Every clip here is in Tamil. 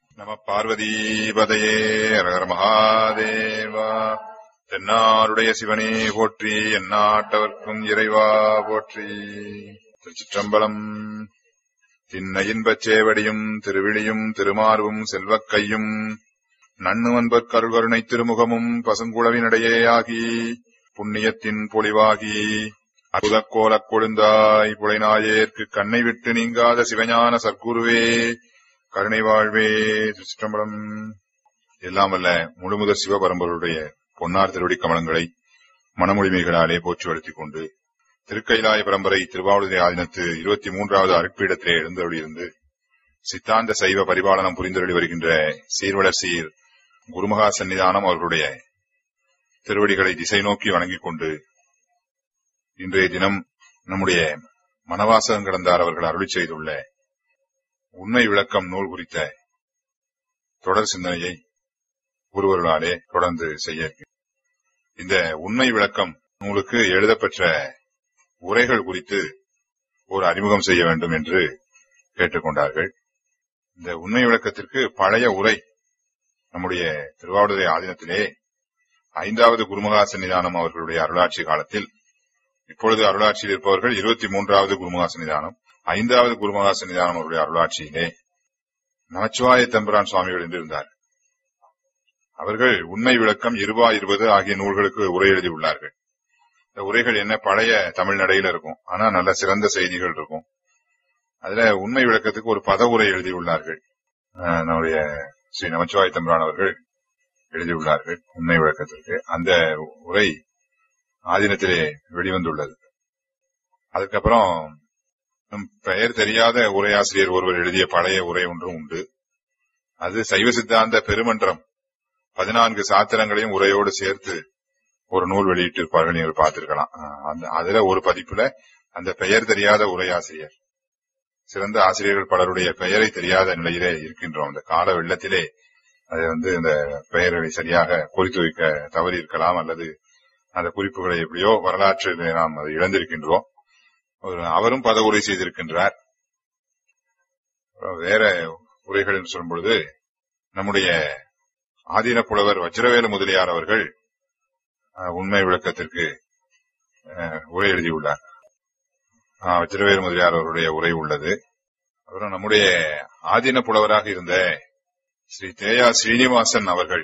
நம பார்வதீபதையே ஹர மகாதேவா தென்னாருடைய சிவனே போற்றி எந்நாட்டவர்க்கும் இறைவா போற்றி திருச்சிற்றம்பலம் தின்ன இன்பச் சேவடியும் திருவிழியும் திருமார்வும் செல்வக் கையும் நன்னுவன்பற் கருகருணை திருமுகமும் பசுங்குழவினடையே ஆகி புண்ணியத்தின் பொலிவாகி அற்புதக் கோலக் கொழுந்தாய் புலைநாயேற்கு கண்ணை விட்டு நீங்காத சிவஞான சர்க்குருவே கருணை வாழ்வே திருச்சிற்றம்பலம் எல்லாம் வல்ல முழுமுதற் சிவபரம்பருடைய பொன்னார் திருவடி கமலங்களை மனமொழிமைகளாலே போற்றி வளர்த்திக் கொண்டு திருக்கைலாய பரம்பரை திருவாவூரை ஆதினத்து இருபத்தி மூன்றாவது அருட்பீடத்திலே எழுந்தருளியிருந்து சித்தாந்த சைவ பரிபாலனம் புரிந்தருளி வருகின்ற சீர்வளர் சீர் குருமகா சன்னிதானம் அவர்களுடைய திருவடிகளை திசை நோக்கி வணங்கிக் கொண்டு இன்றைய தினம் நம்முடைய மனவாசகம் கடந்தார் அவர்கள் அருளி செய்துள்ள உண்மை விளக்கம் நூல் குறித்த தொடர் சிந்தனையை ஒருவர்களாலே தொடர்ந்து செய்ய இருக்கிறேன். இந்த உண்மை விளக்கம் நூலுக்கு எழுதப்பெற்ற உரைகள் குறித்து ஒரு அறிமுகம் செய்ய வேண்டும் என்று கேட்டுக்கொண்டார்கள் இந்த உண்மை விளக்கத்திற்கு பழைய உரை நம்முடைய திருவாவூரை ஆதீனத்திலே ஐந்தாவது குருமகா சன்னிதானம் அவர்களுடைய அருளாட்சி காலத்தில் இப்பொழுது அருளாட்சியில் இருப்பவர்கள் இருபத்தி மூன்றாவது குருமகா சன்னிதானம் ஐந்தாவது குருமகா சன்னிதானம் அவருடைய அருளாட்சியிலே நமச்சிவாய தம்புரான் சுவாமிகள் என்று இருந்தார் அவர்கள் உண்மை விளக்கம் இருபா இருபது ஆகிய நூல்களுக்கு உரை எழுதியுள்ளார்கள் இந்த உரைகள் என்ன பழைய தமிழ் நடையில இருக்கும் ஆனா நல்ல சிறந்த செய்திகள் இருக்கும் அதுல உண்மை விளக்கத்துக்கு ஒரு பத உரை எழுதியுள்ளார்கள் அஹ் நம்முடைய ஸ்ரீ நமச்சிவாய தம்புரான் அவர்கள் எழுதியுள்ளார்கள் உண்மை விளக்கத்திற்கு அந்த உரை ஆதீனத்திலே வெளிவந்துள்ளது அதுக்கப்புறம் நம் பெயர் தெரியாத உரையாசிரியர் ஒருவர் எழுதிய பழைய உரை ஒன்றும் உண்டு அது சைவ சித்தாந்த பெருமன்றம் பதினான்கு சாத்திரங்களையும் உரையோடு சேர்த்து ஒரு நூல் வெளியிட்டிருப்பார்கள் நீங்கள் பார்த்திருக்கலாம் அஹ் அந்த அதுல ஒரு பதிப்புல அந்த பெயர் தெரியாத உரையாசிரியர் சிறந்த ஆசிரியர்கள் பலருடைய பெயரை தெரியாத நிலையிலே இருக்கின்றோம் அந்த கால வெள்ளத்திலே அது வந்து இந்த பெயர்களை சரியாக குறித்து வைக்க தவறி இருக்கலாம் அல்லது அந்த குறிப்புகளை எப்படியோ வரலாற்றில் நாம் அதை இழந்திருக்கின்றோம் ஒரு அவரும் பத உரை செய்திருக்கின்றார் அப்புறம் வேற உரைகள் என்று சொல்லும் பொழுது நம்முடைய ஆதீன புலவர் வஜ்ரவேலு முதலியார் அவர்கள் அஹ், உண்மை விளக்கத்திற்கு அஹ், உரை எழுதியுள்ளார் அஹ், வஜ்ரவேலு முதலியார் அவருடைய உரை உள்ளது அப்புறம் நம்முடைய ஆதீன புலவராக இருந்த ஸ்ரீ தேயா ஸ்ரீனிவாசன் அவர்கள்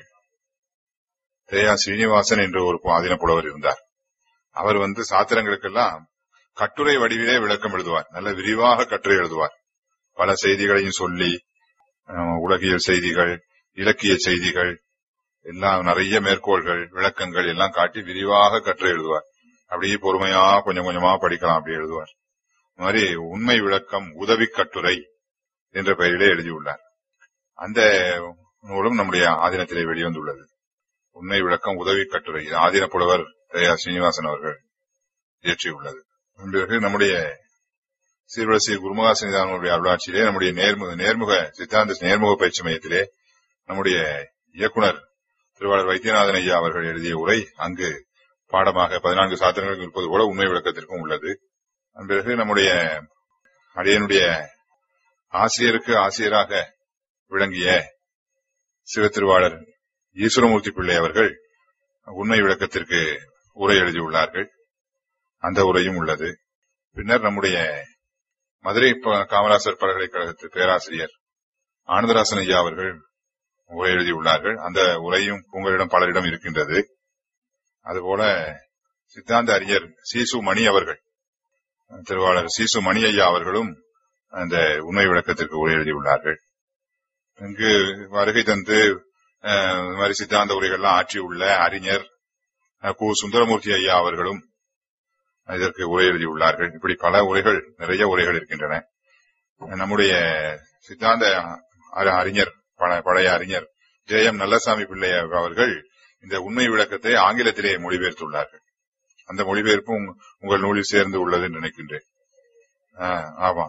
தேயா ஸ்ரீனிவாசன் என்று ஒரு ஆதீன புலவர் இருந்தார் அவர் வந்து சாத்திரங்களுக்கெல்லாம் கட்டுரை வடிவிலே விளக்கம் எழுதுவார் நல்ல விரிவாக கட்டுரை எழுதுவார் பல செய்திகளையும் சொல்லி அஹ், உலகியல் செய்திகள் இலக்கிய செய்திகள் எல்லாம் நிறைய மேற்கோள்கள் விளக்கங்கள் எல்லாம் காட்டி விரிவாக கட்டுரை எழுதுவார் அப்படியே பொறுமையா கொஞ்சம் கொஞ்சமா படிக்கலாம் அப்படி எழுதுவார் இந்த மாதிரி உண்மை விளக்கம் உதவி கட்டுரை என்ற பெயரிலே எழுதியுள்ளார் அந்த நூலும் நம்முடைய ஆதீனத்திலே வெளிவந்துள்ளது உண்மை விளக்கம் உதவி கட்டுரை இது ஆதீன புலவர் தயா சீனிவாசன் அவர்கள் இயற்றியுள்ளது பிறகு நம்முடைய சீர்வரிசை குருமகா சன்னிதானங்களுடைய அருளாட்சியிலே நம்முடைய நேர்முக நேர்முக சித்தாந்த நேர்முக பயிற்சி மையத்திலே நம்முடைய இயக்குனர் திருவாளர் வைத்தியநாதன் ஐயா அவர்கள் எழுதிய உரை அங்கு பாடமாக பதினான்கு சாத்திரங்களுக்கு இருப்பது போல உண்மை விளக்கத்திற்கும் உள்ளது அதன் பிறகு நம்முடைய அடியனுடைய ஆசிரியருக்கு ஆசிரியராக விளங்கிய சிவத்திருவாளர் ஈஸ்வரமூர்த்தி பிள்ளை அவர்கள் உண்மை விளக்கத்திற்கு உரை எழுதியுள்ளார்கள் அந்த உரையும் உள்ளது பின்னர் நம்முடைய மதுரை ப- காமராசர் பல்கலைக்கழகத்து பேராசிரியர் ஆனந்தராசன் ஐயா அவர்கள் உரை எழுதியுள்ளார்கள் அந்த உரையும் உங்களிடம் பலரிடம் இருக்கின்றது அதுபோல சித்தாந்த அறிஞர் சீசு மணி அவர்கள் திருவாளர் சீசு மணி ஐயா அவர்களும் அந்த உண்மை விளக்கத்திற்கு உரை எழுதியுள்ளார்கள் இங்கு வருகை தந்து அஹ், இந்த மாதிரி சித்தாந்த உரைகள்லாம் ஆற்றியுள்ள அறிஞர் அஹ், கு சுந்தரமூர்த்தி ஐயா அவர்களும் இதற்கு உரை எழுதியுள்ளார்கள் இப்படி பல உரைகள் நிறைய உரைகள் இருக்கின்றன நம்முடைய சித்தாந்த அ- அறிஞர் பல- பழைய அறிஞர் ஜே எம் நல்லசாமி பிள்ளை அவர்கள் இந்த உண்மை விளக்கத்தை ஆங்கிலத்திலே மொழிபெயர்த்துள்ளார்கள் அந்த மொழிபெயர்ப்பு உங்க- உங்கள் நூலில் சேர்ந்து உள்ளது என்று நினைக்கின்றேன் ஆ, ஆமா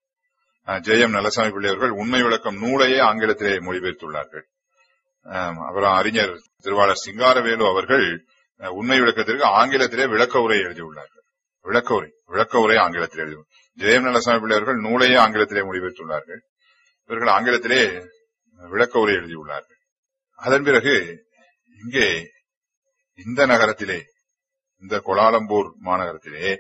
ஜே எம் நல்லசாமி பிள்ளை அவர்கள் உண்மை விளக்கம் நூலையே ஆங்கிலத்திலே மொழிபெயர்த்துள்ளார்கள் ஆம், அப்புறம் அறிஞர் திருவாளர் சிங்காரவேலு அவர்கள் அஹ், உண்மை விளக்கத்திற்கு ஆங்கிலத்திலே விளக்க உரை எழுதியுள்ளார்கள் விளக்க உரை விளக்க உரை ஆங்கிலத்தில் எழுதி ஜெயம் நல்லசாமி பிள்ளை அவர்கள் நூலையே ஆங்கிலத்திலே மொழிபெயர்த்துள்ளார்கள் இவர்கள் ஆங்கிலத்திலே விளக்க உரை எழுதியுள்ளார்கள் அதன் பிறகு இங்கே இந்த நகரத்திலே இந்த கோலாலம்பூர் மாநகரத்திலே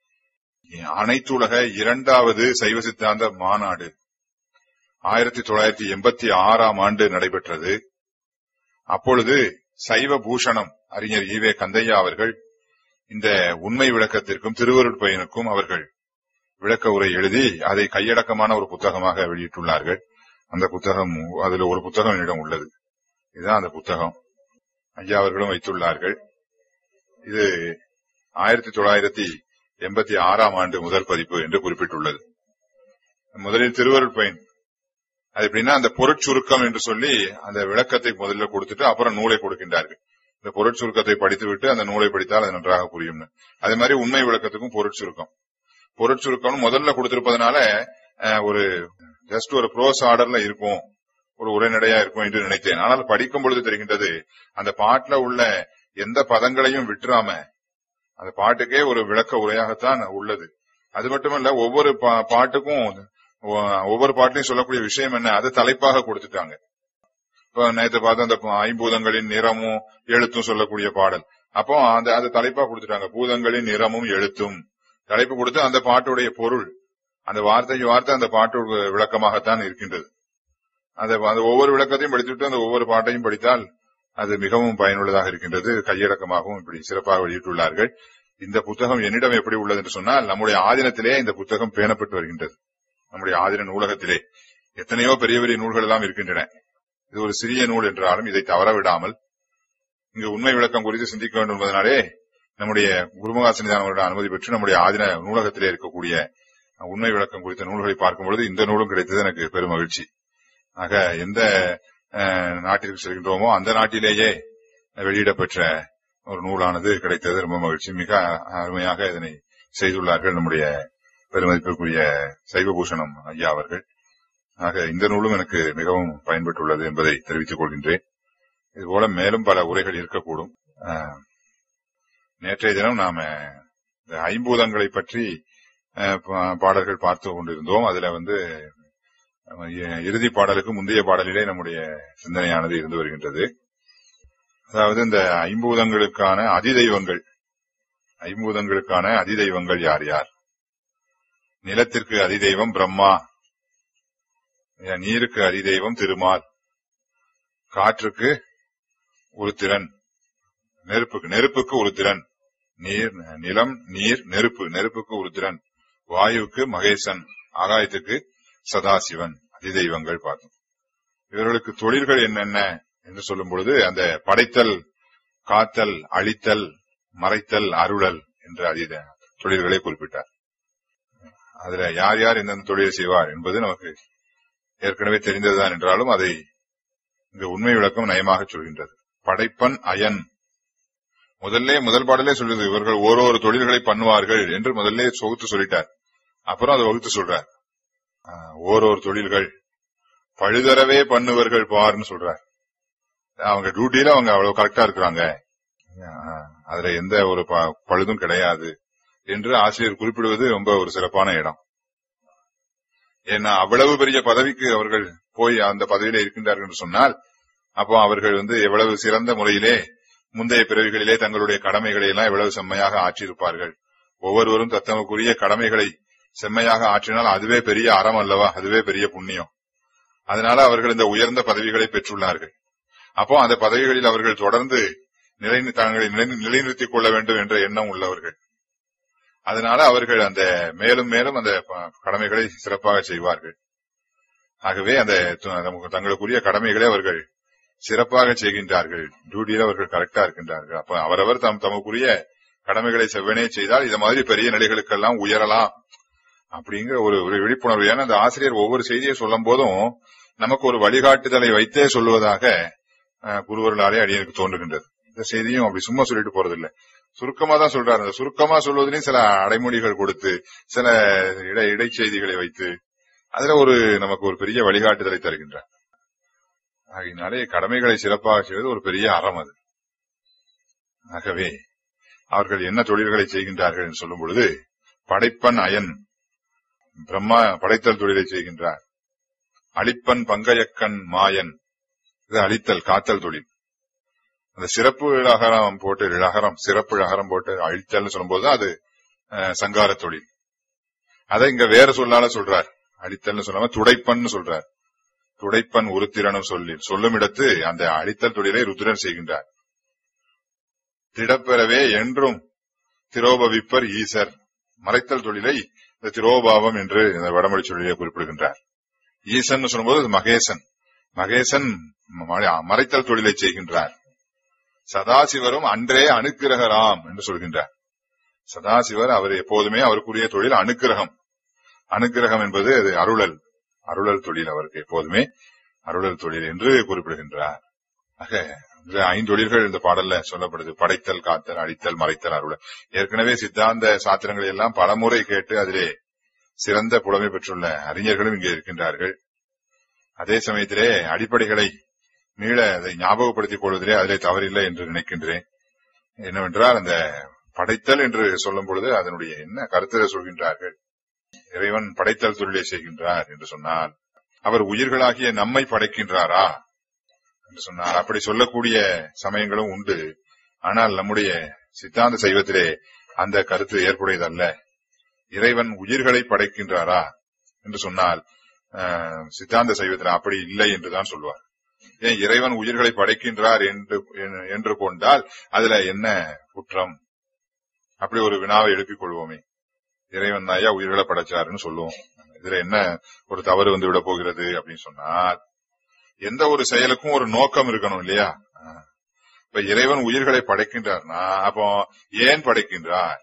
அனைத்துலக இரண்டாவது சைவ சித்தாந்த மாநாடு ஆயிரத்தி தொள்ளாயிரத்தி எண்பத்தி ஆறாம் ஆண்டு நடைபெற்றது அப்பொழுது சைவ பூஷணம் அறிஞர் ஈவே கந்தையா அவர்கள் இந்த உண்மை விளக்கத்திற்கும் திருவருட்பயனுக்கும் அவர்கள் விளக்க உரை எழுதி அதை கையடக்கமான ஒரு புத்தகமாக வெளியிட்டுள்ளார்கள் அந்த புத்தகம் அதுல ஒரு புத்தகம் என்னிடம் உள்ளது இதுதான் அந்த புத்தகம் ஐயா அவர்களும் வைத்துள்ளார்கள் இது ஆயிரத்தி தொள்ளாயிரத்தி எண்பத்தி ஆறாம் ஆண்டு முதல் பதிப்பு என்று குறிப்பிட்டுள்ளது முதலில் திருவருட்பயன் அது எப்படின்னா அந்த பொருட்சுருக்கம் என்று சொல்லி அந்த விளக்கத்தை முதல்ல கொடுத்துட்டு அப்புறம் நூலை கொடுக்கின்றார்கள் இந்த பொருட்சுருக்கத்தை படித்துவிட்டு அந்த நூலை படித்தால் அது நன்றாக புரியும் அதே மாதிரி உண்மை விளக்கத்துக்கும் பொருட்சுருக்கம் பொருட்சுருக்கம் முதல்ல கொடுத்திருப்பதனால அஹ், ஒரு ஜஸ்ட் ஒரு ப்ரோஸ் ஆர்டர்ல இருக்கும் ஒரு உரைநடையா இருக்கும் என்று நினைத்தேன் ஆனால் படிக்கும் பொழுது தெரிகின்றது அந்த பாட்டுல உள்ள எந்த பதங்களையும் விட்டுறாம அந்த பாட்டுக்கே ஒரு விளக்க உரையாகத்தான் உள்ளது அது மட்டுமல்ல ஒவ்வொரு பா- பாட்டுக்கும் ஒ- ஒவ்வொரு பாட்டிலையும் சொல்லக்கூடிய விஷயம் என்ன அது தலைப்பாக கொடுத்துட்டாங்க இப்ப நேற்று பார்த்த அந்த ஐம்பூதங்களின் நிறமும் எழுத்தும் சொல்லக்கூடிய பாடல் அப்போ அந்த அது தலைப்பா கொடுத்துட்டாங்க பூதங்களின் நிறமும் எழுத்தும் தலைப்பு கொடுத்து அந்த பாட்டுடைய பொருள் அந்த வார்த்தைக்கு வார்த்தை அந்த பாட்டு விளக்கமாகத்தான் இருக்கின்றது அந்த அந்த ஒவ்வொரு விளக்கத்தையும் படித்துவிட்டு அந்த ஒவ்வொரு பாட்டையும் படித்தால் அது மிகவும் பயனுள்ளதாக இருக்கின்றது கையடக்கமாகவும் இப்படி சிறப்பாக வெளியிட்டுள்ளார்கள் இந்த புத்தகம் என்னிடம் எப்படி உள்ளது என்று சொன்னால் நம்முடைய ஆதீனத்திலே இந்த புத்தகம் பேணப்பட்டு வருகின்றது நம்முடைய ஆதீன நூலகத்திலே எத்தனையோ பெரிய பெரிய நூல்கள் எல்லாம் இருக்கின்றன இது ஒரு சிறிய நூல் என்றாலும் இதை தவற விடாமல் இங்கு உண்மை விளக்கம் குறித்து சிந்திக்க வேண்டும் என்பதனாலே நம்முடைய குருமகாசனிதானவருடைய அனுமதி பெற்று நம்முடைய ஆதீன நூலகத்திலே இருக்கக்கூடிய உண்மை விளக்கம் குறித்த நூல்களை பார்க்கும் பொழுது இந்த நூலும் கிடைத்தது எனக்கு பெரும் மகிழ்ச்சி ஆக எந்த அஹ், நாட்டிற்கு செல்கின்றோமோ அந்த நாட்டிலேயே வெளியிடப்பெற்ற ஒரு நூலானது கிடைத்தது ரொம்ப மகிழ்ச்சி மிக அருமையாக இதனை செய்துள்ளார்கள் நம்முடைய பெருமதிப்பிற்குரிய சைவபூஷணம் ஐயா அவர்கள் ஆக இந்த நூலும் எனக்கு மிகவும் பயன்பட்டுள்ளது என்பதை தெரிவித்துக் கொள்கின்றேன் இதுபோல மேலும் பல உரைகள் இருக்கக்கூடும் அஹ், நேற்றைய தினம் நாம இந்த ஐம்பூதங்களை பற்றி அஹ், பா- பாடல்கள் பார்த்து கொண்டிருந்தோம் அதுல வந்து அஹ், இ- இறுதி பாடலுக்கு முந்தைய பாடலிலே நம்முடைய சிந்தனையானது இருந்து வருகின்றது அதாவது இந்த ஐம்பூதங்களுக்கான அதிதெய்வங்கள் ஐம்பூதங்களுக்கான அதிதெய்வங்கள் யார் யார் நிலத்திற்கு அதிதெய்வம் பிரம்மா நீருக்கு அதிதெய்வம் திருமால் காற்றுக்கு ஒரு திறன் நெருப்புக்கு நெருப்புக்கு ஒரு திறன் நீர் நிலம் நீர் நெருப்பு நெருப்புக்கு ஒரு திறன் வாயுவுக்கு மகேசன் ஆகாயத்துக்கு சதாசிவன் அதிதெய்வங்கள் பார்த்தோம் இவர்களுக்கு தொழில்கள் என்னென்ன என்று சொல்லும் பொழுது அந்த படைத்தல் காத்தல் அழித்தல் மறைத்தல் அருளல் என்ற அதீத தொழில்களை குறிப்பிட்டார் அதுல யார் யார் எந்தெந்த தொழிலை செய்வார் என்பது நமக்கு ஏற்கனவே தெரிந்ததுதான் என்றாலும் அதை இந்த உண்மை விளக்கம் நயமாக சொல்கின்றது படைப்பன் அயன் முதல்ல முதல் பாடலே சொல்லுது இவர்கள் ஓரொரு தொழில்களை பண்ணுவார்கள் என்று முதல்ல சொகுத்து சொல்லிட்டார் அப்புறம் அதை வகுத்து சொல்றார் ஆஹ், ஓரொரு தொழில்கள் பழுதரவே பண்ணுவர்கள் பார்னு சொல்றார் அவங்க டியூட்டியில அவங்க அவ்வளவு கரெக்டா இருக்கிறாங்க ஆஹ், அதுல எந்த ஒரு ப- பழுதும் கிடையாது என்று ஆசிரியர் குறிப்பிடுவது ரொம்ப ஒரு சிறப்பான இடம் ஏன்னா அவ்வளவு பெரிய பதவிக்கு அவர்கள் போய் அந்த பதவியில இருக்கின்றார்கள் என்று சொன்னால் அப்போ அவர்கள் வந்து எவ்வளவு சிறந்த முறையிலே முந்தைய பிறவிகளிலே தங்களுடைய கடமைகளை எல்லாம் எவ்வளவு செம்மையாக ஆற்றியிருப்பார்கள் ஒவ்வொருவரும் தத்தமக்குரிய கடமைகளை செம்மையாக ஆற்றினால் அதுவே பெரிய அறம் அல்லவா அதுவே பெரிய புண்ணியம் அதனால அவர்கள் இந்த உயர்ந்த பதவிகளை பெற்றுள்ளார்கள் அப்போ அந்த பதவிகளில் அவர்கள் தொடர்ந்து நிலை தங்களை நிலை- நிலைநிறுத்திக் கொள்ள வேண்டும் என்ற எண்ணம் உள்ளவர்கள் அதனால அவர்கள் அந்த மேலும் மேலும் அந்த ப- கடமைகளை சிறப்பாக செய்வார்கள் ஆகவே அந்த து- நமக்கு தங்களுக்குரிய கடமைகளை அவர்கள் சிறப்பாக செய்கின்றார்கள் டியூட்டியில் அவர்கள் கரெக்டா இருக்கின்றார்கள் அப்ப அவரவர் தம் தமக்குரிய கடமைகளை செவ்வனே செய்தால் இந்த மாதிரி பெரிய நிலைகளுக்கெல்லாம் உயரலாம் அப்படிங்கிற ஒரு ஒரு விழிப்புணர்வு ஏன்னா அந்த ஆசிரியர் ஒவ்வொரு செய்தியை சொல்லும் போதும் நமக்கு ஒரு வழிகாட்டுதலை வைத்தே சொல்லுவதாக அஹ், குருவர்களாலே அடியனுக்கு தோன்றுகின்றது இந்த செய்தியும் அப்படி சும்மா சொல்லிட்டு போறதில்லை சுருக்கமா தான் சொல்றாரு அந்த சுருக்கமா சொல்வதிலையும் சில அடைமொழிகள் கொடுத்து சில இடை இடைச்செய்திகளை வைத்து அதுல ஒரு நமக்கு ஒரு பெரிய வழிகாட்டுதலை தருகின்றார் ஆகையினாலே கடமைகளை சிறப்பாக செய்வது ஒரு பெரிய அறம் அது ஆகவே அவர்கள் என்ன தொழில்களை செய்கின்றார்கள் என்று சொல்லும் பொழுது படைப்பன் அயன் பிரம்மா படைத்தல் தொழிலை செய்கின்றார் அழிப்பன் பங்கையக்கன் மாயன் இது அழித்தல் காத்தல் தொழில் அந்த சிறப்பு அகரம் போட்டு இழகரம் சிறப்பு அகரம் போட்டு அழித்தல்னு சொல்லும்போது அது அஹ், சங்கார தொழில் அதை இங்க வேற சொல்லால சொல்றார் அழித்தல்னு சொல்லாம துடைப்பன்னு சொல்றார் துடைப்பன் உருத்திரனும் சொல்லி சொல்லும் இடத்து அந்த அழித்தல் தொழிலை ருத்ரன் செய்கின்றார் திடப்பெறவே என்றும் திரோபவிப்பர் ஈசர் மறைத்தல் தொழிலை இந்த திரோபாவம் என்று இந்த வடமொழி சொல்லிலே குறிப்பிடுகின்றார் ஈசன் சொல்லும்போது அது மகேசன் மகேசன் ம- மறைத்தல் தொழிலை செய்கின்றார் சதாசிவரும் அன்றே அனுக்கிரகராம் என்று சொல்கின்றார் சதாசிவர் அவர் எப்போதுமே அவருக்குரிய தொழில் அனுக்கிரகம் அனுக்கிரகம் என்பது அது அருளல் அருளல் தொழில் அவருக்கு எப்போதுமே அருளல் தொழில் என்று குறிப்பிடுகின்றார் ஆக இந்த ஐந்தொழில்கள் இந்த பாடல்ல சொல்லப்படுது படைத்தல் காத்தல் அடித்தல் மறைத்தல் அருளல் ஏற்கனவே சித்தாந்த சாத்திரங்களை எல்லாம் பலமுறை கேட்டு அதிலே சிறந்த புலமை பெற்றுள்ள அறிஞர்களும் இங்கே இருக்கின்றார்கள் அதே சமயத்திலே அடிப்படைகளை மீள அதை ஞாபகப்படுத்திக் கொள்வதிலே அதிலே தவறில்லை என்று நினைக்கின்றேன் என்னவென்றால் அந்த படைத்தல் என்று சொல்லும் பொழுது அதனுடைய என்ன கருத்தை சொல்கின்றார்கள் இறைவன் படைத்தல் தொழிலை செய்கின்றார் என்று சொன்னால் அவர் உயிர்களாகிய நம்மை படைக்கின்றாரா என்று சொன்னார் அப்படி சொல்லக்கூடிய சமயங்களும் உண்டு ஆனால் நம்முடைய சித்தாந்த சைவத்திலே அந்த கருத்து ஏற்புடையதல்ல இறைவன் உயிர்களை படைக்கின்றாரா என்று சொன்னால் ஆஹ், சித்தாந்த சைவத்தில் அப்படி இல்லை என்றுதான் சொல்வார் ஏன் இறைவன் உயிர்களை படைக்கின்றார் என்று என்று கொண்டால் அதுல என்ன குற்றம் அப்படி ஒரு வினாவை எழுப்பிக் கொள்வோமே இறைவன் தாயா உயிர்களை படைச்சாருன்னு சொல்லுவோம் இதுல என்ன ஒரு தவறு வந்து விட போகிறது அப்படின்னு சொன்னால் எந்த ஒரு செயலுக்கும் ஒரு நோக்கம் இருக்கணும் இல்லையா ஆஹ். இப்ப இறைவன் உயிர்களை படைக்கின்றார்னா அப்போ ஏன் படைக்கின்றார்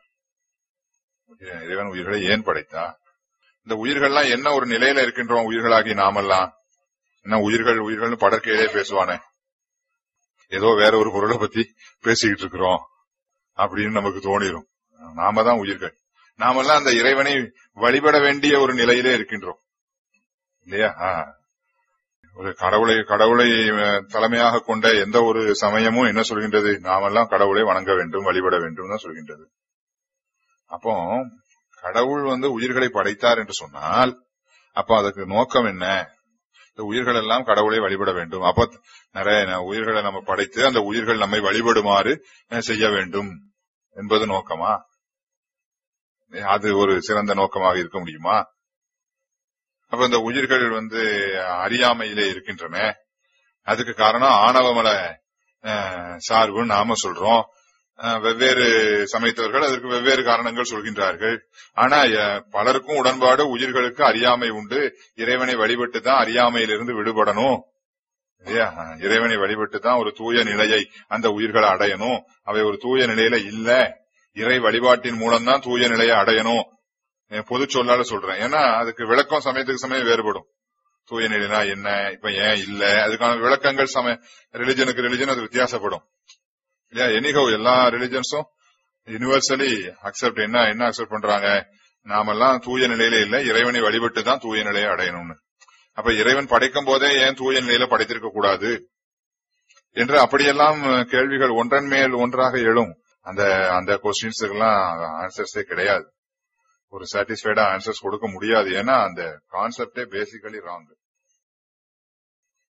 இறைவன் உயிர்களை ஏன் படைத்தா இந்த உயிர்கள்லாம் என்ன ஒரு நிலையில இருக்கின்றோம் உயிர்களாகி நாமெல்லாம் என்ன உயிர்கள் உயிர்கள்னு படற்கையிலே பேசுவானே ஏதோ வேற ஒரு பொருளை பத்தி பேசிக்கிட்டு இருக்கிறோம் அப்படின்னு நமக்கு தோணிரும் நாம தான் உயிர்கள் நாமெல்லாம் அந்த இறைவனை வழிபட வேண்டிய ஒரு நிலையிலே இருக்கின்றோம் இல்லையா ஆ. ஒரு கடவுளை கடவுளை அஹ், தலைமையாக கொண்ட எந்த ஒரு சமயமும் என்ன சொல்கின்றது நாமெல்லாம் கடவுளை வணங்க வேண்டும் வழிபட வேண்டும் தான் சொல்கின்றது அப்போ கடவுள் வந்து உயிர்களை படைத்தார் என்று சொன்னால் அப்ப அதுக்கு நோக்கம் என்ன இந்த உயிர்கள் எல்லாம் கடவுளை வழிபட வேண்டும் அப்ப நிறைய ந- உயிர்களை நம்ம படைத்து அந்த உயிர்கள் நம்மை வழிபடுமாறு அஹ், செய்ய வேண்டும் என்பது நோக்கமா அது ஒரு சிறந்த நோக்கமாக இருக்க முடியுமா அப்ப இந்த உயிர்கள் வந்து அறியாமையிலே இருக்கின்றன அதுக்கு காரணம் ஆணவமல அஹ், சார்புன்னு நாம சொல்றோம் அஹ், வெவ்வேறு சமயத்தவர்கள் அதற்கு வெவ்வேறு காரணங்கள் சொல்கின்றார்கள் ஆனா அஹ், பலருக்கும் உடன்பாடு உயிர்களுக்கு அறியாமை உண்டு இறைவனை வழிபட்டு தான் அறியாமையிலிருந்து விடுபடணும் இல்லையா அஹ், இறைவனை வழிபட்டு தான் ஒரு தூய நிலையை அந்த உயிர்களை அடையணும் அவை ஒரு தூய நிலையில இல்ல இறை வழிபாட்டின் மூலம் தான் தூய நிலையை அடையணும் என் பொது சொல்லால சொல்றேன் ஏன்னா அதுக்கு விளக்கம் சமயத்துக்கு சமயம் வேறுபடும் தூய நிலைனா என்ன இப்ப ஏன் இல்ல அதுக்கான விளக்கங்கள் சமய ரிலிஜனுக்கு ரிலிஜன் அது வித்தியாசப்படும் இல்லையா எனிகோ எல்லா ரிலிஜன்ஸும் யூனிவர்சலி அக்செப்ட் என்ன என்ன அக்செப்ட் பண்றாங்க நாமெல்லாம் தூய நிலையில இல்ல இறைவனை வழிபட்டு தான் தூய நிலையை அடையணும்னு அப்ப இறைவன் படைக்கும் போதே ஏன் தூய நிலையில படைத்திருக்க கூடாது என்று அப்படியெல்லாம் அஹ், கேள்விகள் ஒன்றன் மேல் ஒன்றாக எழும் அந்த அந்த கொஸ்டின்ஸுக்கெல்லாம் ஆன்சர்ஸே கிடையாது ஒரு சாட்டிஸ்ஃபைடா ஆன்சர்ஸ் கொடுக்க முடியாது ஏன்னா அந்த கான்செப்டே பேசிக்கலி ராங்